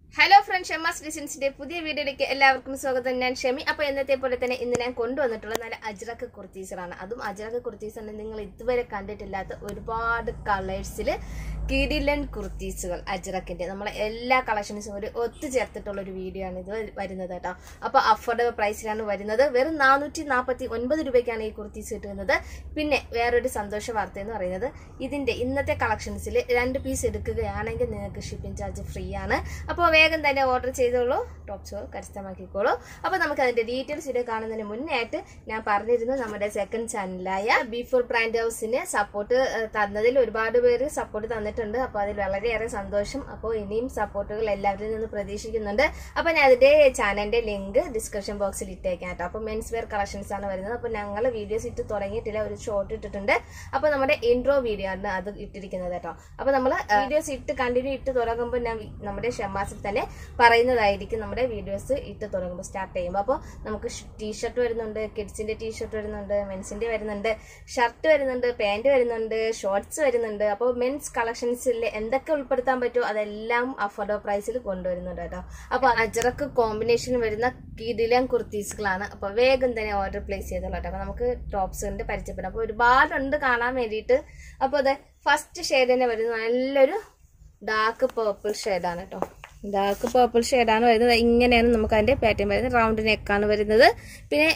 Hello friend ഷെമാസ് ഡിസൈൻസിന്റെ പുതിയ വീഡിയോയിലേക്ക് എല്ലാവർക്കും സ്വാഗതം ഞാൻ ഷെമി അപ്പൊ എന്നത്തെ പോലെ തന്നെ ഇന്ന് ഞാൻ കൊണ്ടുവന്നിട്ടുള്ള നല്ല അജ്രക്ക് കുർത്തീസറാണ് അതും അജ്രക്ക് കുർത്തീസാണ് നിങ്ങൾ ഇതുവരെ കണ്ടിട്ടില്ലാത്ത ഒരുപാട് കളേഴ്സിൽ കിടിലൻ കുർത്തീസുകൾ അജ്രക്കിന്റെ നമ്മളെ എല്ലാ കളക്ഷൻസും ഒരു ഒത്തുചേർത്തിട്ടുള്ള ഒരു വീഡിയോ ആണ് ഇത് വരുന്നത് കേട്ടോ അപ്പൊ അഫോർഡബിൾ പ്രൈസിലാണ് വരുന്നത് വെറും നാനൂറ്റി നാൽപ്പത്തി ഒൻപത് രൂപയ്ക്കാണ് ഈ കുർത്തീസ് കിട്ടുന്നത് പിന്നെ വേറൊരു സന്തോഷ വാർത്ത എന്ന് പറയുന്നത് ഇതിന്റെ ഇന്നത്തെ കളക്ഷൻസിൽ രണ്ട് പീസ് എടുക്കുകയാണെങ്കിൽ നിങ്ങൾക്ക് ഷിപ്പിംഗ് ചാർജ് ഫ്രീ ആണ് അപ്പോൾ വേഗം തന്നെ ഓർഡർ ചെയ്തോളൂ ടോപ്സ് കരസ്ഥമാക്കിക്കോളൂ അപ്പോൾ നമുക്ക് അതിന്റെ ഡീറ്റെയിൽസ് ഇത് കാണുന്നതിന് മുന്നേ ആയിട്ട് ഞാൻ പറഞ്ഞിരുന്നു നമ്മുടെ സെക്കൻഡ് ചാനലായ ബിഫോർ ബ്രാൻഡ് ഹൗസിന് സപ്പോർട്ട് തന്നതിൽ ഒരുപാട് പേര് സപ്പോർട്ട് തന്നിട്ടുണ്ട് അപ്പോൾ അതിൽ വളരെയേറെ സന്തോഷം അപ്പോൾ ഇനിയും സപ്പോർട്ടുകൾ എല്ലാവരിൽ നിന്ന് പ്രതീക്ഷിക്കുന്നുണ്ട് അപ്പോൾ ഞാൻ അതിന്റെ ചാനലിന്റെ ലിങ്ക് ഡിസ്ക്രിപ്ഷൻ ബോക്സിൽ ഇട്ടേക്കാം കേട്ടോ അപ്പോൾ മെൻസ് വെയർ കളക്ഷൻസ് ആണ് വരുന്നത് അപ്പോൾ ഞങ്ങൾ വീഡിയോസ് ഇട്ട് തുടങ്ങിയിട്ടില്ല ഒരു ഷോർട്ട് ഇട്ടിട്ടുണ്ട് അപ്പോൾ നമ്മുടെ ഇൻട്രോ വീഡിയോ ആണ് അത് ഇട്ടിരിക്കുന്നത് കേട്ടോ അപ്പോൾ നമ്മൾ വീഡിയോസ് ഇട്ട് കണ്ടിന്യൂ ഇട്ട് തുടങ്ങുമ്പോൾ ഞാൻ വി- നമ്മുടെ ഷെമാസിൽ തന്നെ പറയുന്നതായിരിക്കും നമ്മുടെ വീഡിയോസ് ഇട്ട് തുടങ്ങുമ്പോൾ സ്റ്റാർട്ട് ചെയ്യുമ്പോൾ അപ്പോൾ നമുക്ക് ടീഷർട്ട് വരുന്നുണ്ട് കിഡ്സിന്റെ ടീഷർട്ട് വരുന്നുണ്ട് മെൻസിന്റെ വരുന്നുണ്ട് ഷർട്ട് വരുന്നുണ്ട് പാന്റ് വരുന്നുണ്ട് ഷോർട്സ് വരുന്നുണ്ട് അപ്പോൾ മെൻസ് കളക്ഷൻസിൽ എന്തൊക്കെ ഉൾപ്പെടുത്താൻ പറ്റുമോ അതെല്ലാം അഫോർഡബിൾ പ്രൈസിൽ കൊണ്ടുവരുന്നുണ്ട് കേട്ടോ അപ്പോൾ അജറക്ക് കോമ്പിനേഷൻ വരുന്ന കിടിലം കുർത്തീസുകളാണ് അപ്പോൾ വേഗം തന്നെ ഓർഡർ പ്ലേസ് ചെയ്തോളൂ കേട്ടോ അപ്പോൾ നമുക്ക് ടോപ്സ് ഉണ്ട് പരിചയപ്പെടാം അപ്പോൾ ഒരുപാടുണ്ട് കാണാൻ വേണ്ടിയിട്ട് അപ്പോൾ അത് ഫസ്റ്റ് ഷെയ്ഡ് തന്നെ വരുന്നത് നല്ലൊരു ഡാർക്ക് പേർപ്പിൾ ഷെയ്ഡാണ് കേട്ടോ ഡാർക്ക് പേർപ്പിൾ ഷെയ്ഡാണ് വരുന്നത് ഇങ്ങനെയാണ് നമുക്ക് അതിന്റെ പാറ്റേൺ വരുന്നത് റൗണ്ട് നെക്കാണ് വരുന്നത് പിന്നെ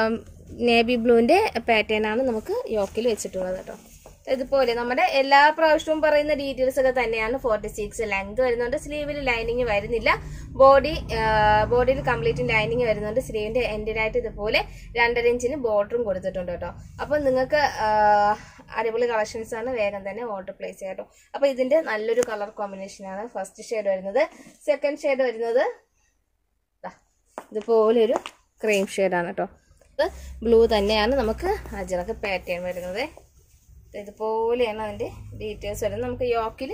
നേവി ബ്ലൂവിന്റെ പാറ്റേൺ ആണ് നമുക്ക് യോക്കിൽ വെച്ചിട്ടുള്ളത് കേട്ടോ ഇതുപോലെ നമ്മുടെ എല്ലാ പ്രാവശ്യവും പറയുന്ന ഡീറ്റെയിൽസ് ഒക്കെ തന്നെയാണ് ഫോർട്ടി സിക്സ് ലെങ്ത് വരുന്നുണ്ട് സ്ലീവിൽ ലൈനിങ് വരുന്നില്ല ബോഡി ബോഡിയിൽ കംപ്ലീറ്റ് ലൈനിങ് വരുന്നുണ്ട് സ്ലീവിന്റെ എൻഡിലായിട്ട് ഇതുപോലെ രണ്ടര ഇഞ്ചിന് ബോർഡറും കൊടുത്തിട്ടുണ്ട് കേട്ടോ അപ്പൊ നിങ്ങൾക്ക് അടിപൊളി കളക്ഷൻസ് ആണ് വേഗം തന്നെ ഓർഡർ പ്ലേസ് ചെയ്യാം കേട്ടോ അപ്പൊ ഇതിന്റെ നല്ലൊരു കളർ കോമ്പിനേഷൻ ആണ് ഫസ്റ്റ് ഷെയ്ഡ് വരുന്നത് സെക്കൻഡ് ഷെയ്ഡ് വരുന്നത് ദാ, ഇതുപോലെ ഒരു ക്രീം ഷെയ്ഡാണ് കേട്ടോ ഇത് ബ്ലൂ തന്നെയാണ് നമുക്ക് അജറക്ക് പാറ്റേൺ വരുന്നത് ഇതുപോലെയാണ് അതിന്റെ ഡീറ്റെയിൽസ് വരുന്നത് നമുക്ക് യോക്കിൽ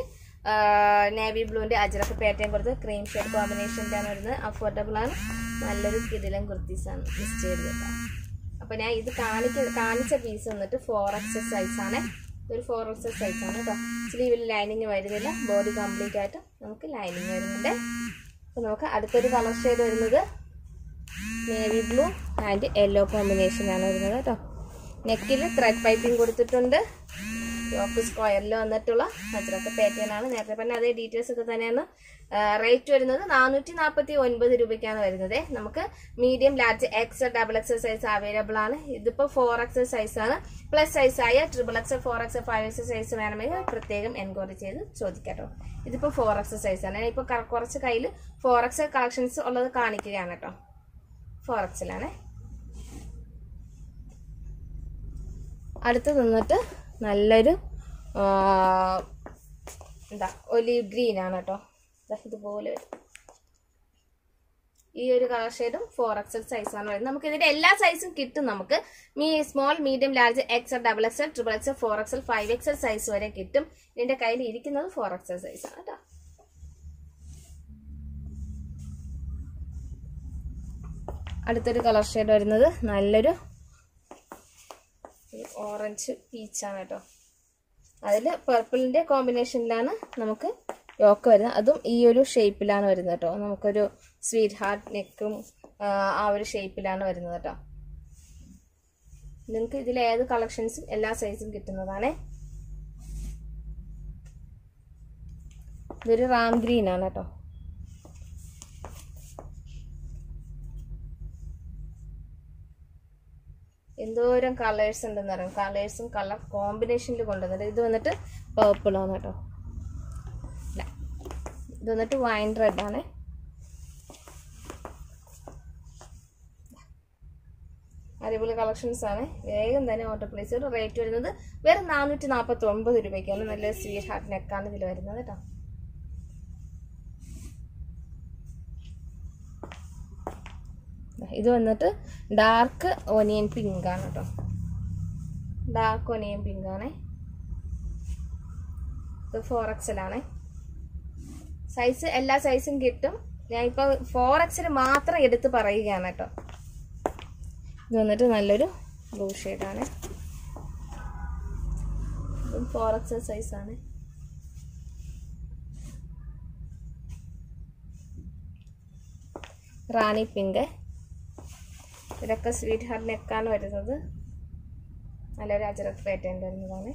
നേവി ബ്ലൂവിന്റെ അജറക്ക് പാറ്റേൺ കൊടുത്ത് ക്രീം ഷെയ്ഡ് കോമ്പിനേഷനിലാണ് വരുന്നത് അഫോർഡബിൾ ആണ് നല്ലൊരു കിടിലൻ കുർത്തീസാണ് മിസ് ചെയ്ത് കേട്ടോ അപ്പൊ ഞാൻ ഇത് കാണിക്ക കാണിച്ച പീസ് വന്നിട്ട് ഫോർ എക്സൽ സൈസ് ആണ് ഇതൊരു ഫോർ എക്സൽ സൈസ് ആണ് കേട്ടോ സ്ലീവിൽ ലൈനിങ് വരുന്നില്ല ബോഡി കംപ്ലീറ്റ് ആയിട്ട് നമുക്ക് ലൈനിങ് വരുന്നുണ്ട് അപ്പൊ നമുക്ക് അടുത്തൊരു കളർ ഷെയ്ഡ് വരുന്നത് navy blue and yellow combination ആണ് വരുന്നത് കേട്ടോ നെക്കിൽ ത്രെഡ് പൈപ്പിംഗ് കൊടുത്തിട്ടുണ്ട് യോക്ക് സ്ക്വയറിൽ വന്നിട്ടുള്ള അത്രയൊക്കെ പാറ്റേൺ ആണ് നേരത്തെ പറഞ്ഞ അതേ ഡീറ്റെയിൽസ് ഒക്കെ തന്നെയാണ് റേറ്റ് വരുന്നത് നാനൂറ്റി നാൽപ്പത്തി ഒൻപത് രൂപയ്ക്കാണ് വരുന്നത് നമുക്ക് medium large X double X size available ആണ് ഇതിപ്പോൾ ഫോർ എക്സ് സൈസ് ആണ് പ്ലസ് സൈസ് ആയ triple X four X five X size വേണമെങ്കിൽ പ്രത്യേകം എൻക്വയറി ചെയ്ത് ചോദിക്കാട്ടോ ഇതിപ്പോൾ ഫോർ എക്സ് സൈസ് ആണ് ഇപ്പോൾ കുറച്ച് കയ്യിൽ ഫോർ എക്സ് കളക്ഷൻസ് ഉള്ളത് കാണിക്കുകയാണ് കേട്ടോ ഫോർ എക്സിലാണ് അടുത്ത് നിന്നിട്ട് നല്ലൊരു ആ, എന്താ ഒലീവ് ഗ്രീൻ ആണ് കേട്ടോ ദാ ഇതുപോലെ വരും ഈ ഒരു കളർ ഷെയ്ഡും ഫോർ എക്സൽ സൈസാണ് വരുന്നത് നമുക്ക് ഇതിന്റെ എല്ലാ സൈസും കിട്ടും നമുക്ക് മീ small medium large XL double XL triple XL four XL five XL size വരെ കിട്ടും ഇതിന്റെ കയ്യിൽ ഇരിക്കുന്നത് ഫോർ എക്സൽ സൈസാണ് കേട്ടോ അടുത്തൊരു കളർ ഷെയ്ഡ് വരുന്നത് നല്ലൊരു ഓറഞ്ച് പീച്ചാണ് കേട്ടോ അതിൽ പർപ്പിളിൻ്റെ കോമ്പിനേഷനിലാണ് നമുക്ക് യോക്ക് വരുന്നത് അതും ഈ ഒരു ഷേപ്പിലാണ് വരുന്നത് കേട്ടോ നമുക്കൊരു സ്വീറ്റ് ഹാർട്ട് നെക്കും ആ ഒരു ഷേപ്പിലാണ് വരുന്നത് കേട്ടോ നിങ്ങൾക്ക് ഇതിൽ ഏത് കളക്ഷൻസും എല്ലാ സൈസും കിട്ടുന്നതാണേ ഇതൊരു റാം ഗ്രീൻ ആണ് കേട്ടോ എന്തോരം കളേഴ്സ് ഉണ്ടെന്ന് അറിയാം കളേഴ്സും കളർ കോമ്പിനേഷനിൽ കൊണ്ടുവന്നിട്ട് ഇത് വന്നിട്ട് പേർപ്പിൾ ആണ് കേട്ടോ ഇല്ല. ഇത് വന്നിട്ട് വൈൻ റെഡ് ആണ് അടിപൊളി കളക്ഷൻസ് ആണ് വേഗം തന്നെ ഓർഡർ പ്ലേസ് ചെയ്ത് റേറ്റ് വരുന്നത് വേറെ നാനൂറ്റി നാൽപ്പത്തി ഒമ്പത് രൂപയ്ക്കാണ് നല്ല സ്വീറ്റ് ഹാർട്ട് നെക്കാണ് ഇതിൽ വരുന്നത് കേട്ടോ ഇത് വന്നിട്ട് ഡാർക്ക് ഒനിയൻ പിങ്ക് ആണ് കേട്ടോ ഡാർക്ക് ഒനിയൻ പിങ്ക് ആണ് ഇത് ഫോർ എക്സൽ സൈസ് എല്ലാ സൈസും കിട്ടും ഞാൻ ഇപ്പോൾ ഫോർ എക്സൽ മാത്രം എടുത്ത് പറയുകയാണ് കേട്ടോ ഇത് വന്നിട്ട് നല്ലൊരു ബ്ലൂ ഷെയ്ഡാണ് ഇതും ഫോർ എക്സൽ സൈസാണ് റാണി പിങ്ക് ഇതൊക്കെ സ്വീറ്റ് ഹാർട്ട് നെക്കാണ് വരുന്നത് നല്ലൊരു അജറക് പാറ്റേൺ വരുന്നതാണ്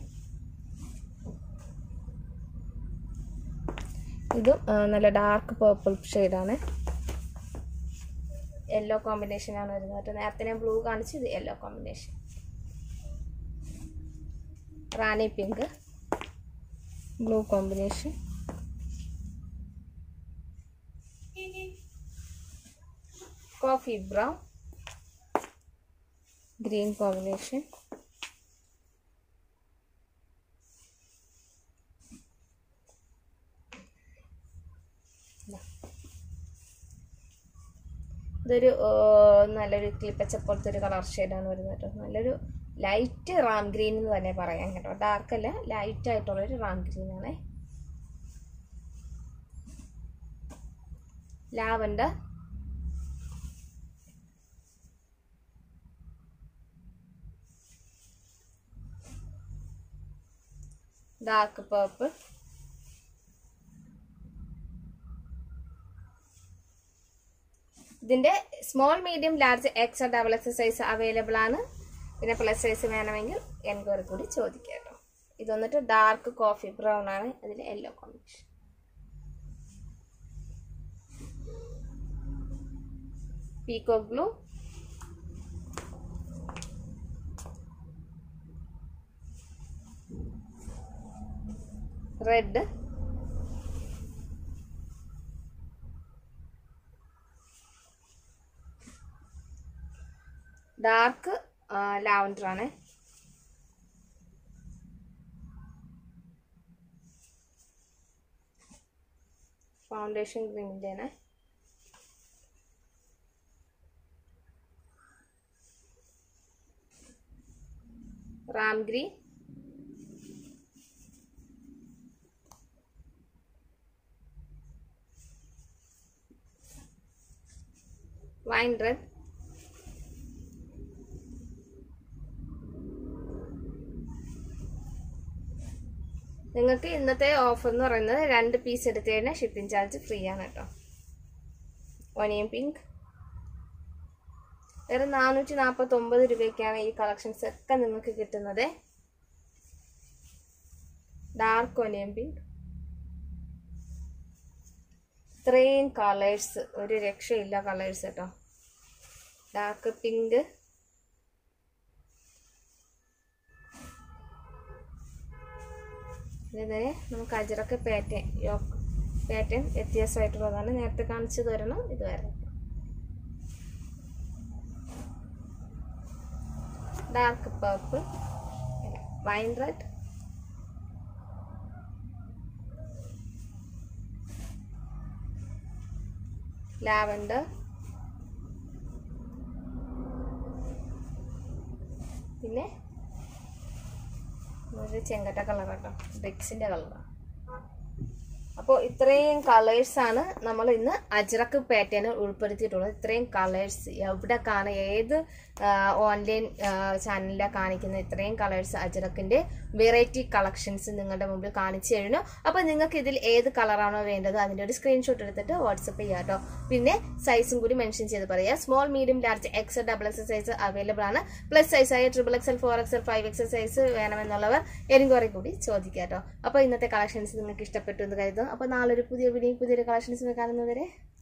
ഇതും ആ, നല്ല ഡാർക്ക് പേർപ്പിൾ ഷെയ്ഡാണ് യെല്ലോ കോമ്പിനേഷനാണ് വരുന്നത് കേട്ടോ നേരത്തെ ഞാൻ ബ്ലൂ കാണിച്ചു ഇത് yellow combination rani pink blue combination coffee brown green combination ഇതൊരു ആ, നല്ലൊരു ക്ലിപ്പച്ച പോലത്തെ ഒരു കളർ ഷെയ്ഡാണ് വരുന്നത് കേട്ടോ നല്ലൊരു ലൈറ്റ് റാം ഗ്രീൻ എന്ന് തന്നെ പറയാം കേട്ടോ ഡാർക്ക് അല്ല ലൈറ്റ് ആയിട്ടുള്ളൊരു റാം ഗ്രീൻ ആണേ ലാവൻഡർ ഡാർക്ക് പേർപ്പിൾ ഇതിന്റെ small medium large X double X size available ആണ് പിന്നെ പ്ലസ് സൈസ് വേണമെങ്കിൽ എൻക്വയറി കൂടി ചോദിക്കാം കേട്ടോ ഇത് വന്നിട്ട് ഡാർക്ക് കോഫി ബ്രൗൺ ആണ് അതിൽ yellow combination peacock blue red dark lavender ആണ് ഫൗണ്ടേഷൻ ക്രീമിൻ്റെ ആണ് റാം ഗ്രീൻ വൈൻ റെഡ് നിങ്ങൾക്ക് ഇന്നത്തെ ഓഫർ എന്ന് പറയുന്നത് രണ്ട് പീസ് എടുത്തതിന് ഷിപ്പിംഗ് ചാർജ് ഫ്രീ ആണ് കേട്ടോ ഒനിയൻ പിങ്ക് വേറെ നാനൂറ്റി നാൽപ്പത്തി ഒമ്പത് രൂപയ്ക്കാണ് ഈ കളക്ഷൻസ് ഒക്കെ നിങ്ങൾക്ക് കിട്ടുന്നത് ഡാർക്ക് ഒനിയൻ പിങ്ക് ഇത്രയും കളേഴ്സ് ഒരു രക്ഷയില്ല കളേഴ്സ് കേട്ടോ ഡാർക്ക് പിങ്ക് ഇതേ നമുക്ക് അജറൊക്കെ പാറ്റേൺ യോക്ക് പാറ്റേൺ വ്യത്യാസമായിട്ടുള്ളതാണ് നേരത്തെ കാണിച്ചത് വരണം ഇത് വരണം dark purple wine red lavender പിന്നെ ഒരു ചെങ്കട്ട കളർ കേട്ടോ ബ്രിക്സിന്റെ കളറാണ് അപ്പോൾ ഇത്രയും കളേഴ്സാണ് നമ്മൾ ഇന്ന് അജ്രക്ക് പാറ്റേണിൽ ഉൾപ്പെടുത്തിയിട്ടുള്ളത് ഇത്രയും കളേഴ്സ് എവിടെ കാണാം ഏത് ഓൺലൈൻ ചാനലിലാണ് കാണിക്കുന്ന ഇത്രയും കളേഴ്സ് അജ്രക്കിന്റെ വെറൈറ്റി കളക്ഷൻസ് നിങ്ങളുടെ മുമ്പിൽ കാണിച്ചു കഴിഞ്ഞു അപ്പോൾ നിങ്ങൾക്ക് ഇതിൽ ഏത് കളറാണോ വേണ്ടത് അതിൻ്റെ ഒരു സ്ക്രീൻഷോട്ട് എടുത്തിട്ട് വാട്സപ്പ് ചെയ്യാം കേട്ടോ പിന്നെ സൈസും കൂടി മെൻഷൻ ചെയ്ത് പറയാം small medium large X double X size available ആണ് പ്ലസ് സൈസ് ആയ triple XL four XL five XL size വേണമെന്നുള്ളവർ എനിക്കുറെ കൂടി ചോദിക്കാം കേട്ടോ അപ്പോൾ ഇന്നത്തെ കളക്ഷൻസ് നിങ്ങൾക്ക് ഇഷ്ടപ്പെട്ടു എന്ന് കരുതുന്നു അപ്പോൾ നാളെ ഒരു പുതിയ വീഡിയോ പുതിയൊരു കളക്ഷൻസ് കാണുന്നവരെ